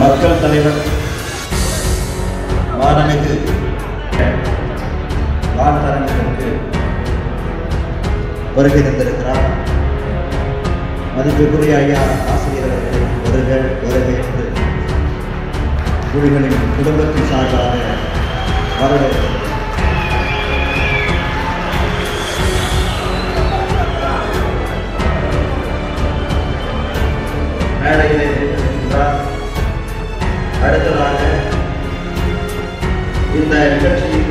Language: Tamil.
மக்கள் தலைவர் மாணமிகு வாழ்த்தரங்கத்திற்கு வருகை தந்திருக்கிறார் மதிப்புக்குரிய ஐயா ஆசிரியர் அவர்களை வருக வருக என்று குழுக்களின் குடும்பத்தின் சார்பாக வரவேற்கிறேன் மேடையிலே நின்றிருக்கிறார் அடுத்ததாக இந்த நிகழ்ச்சியில்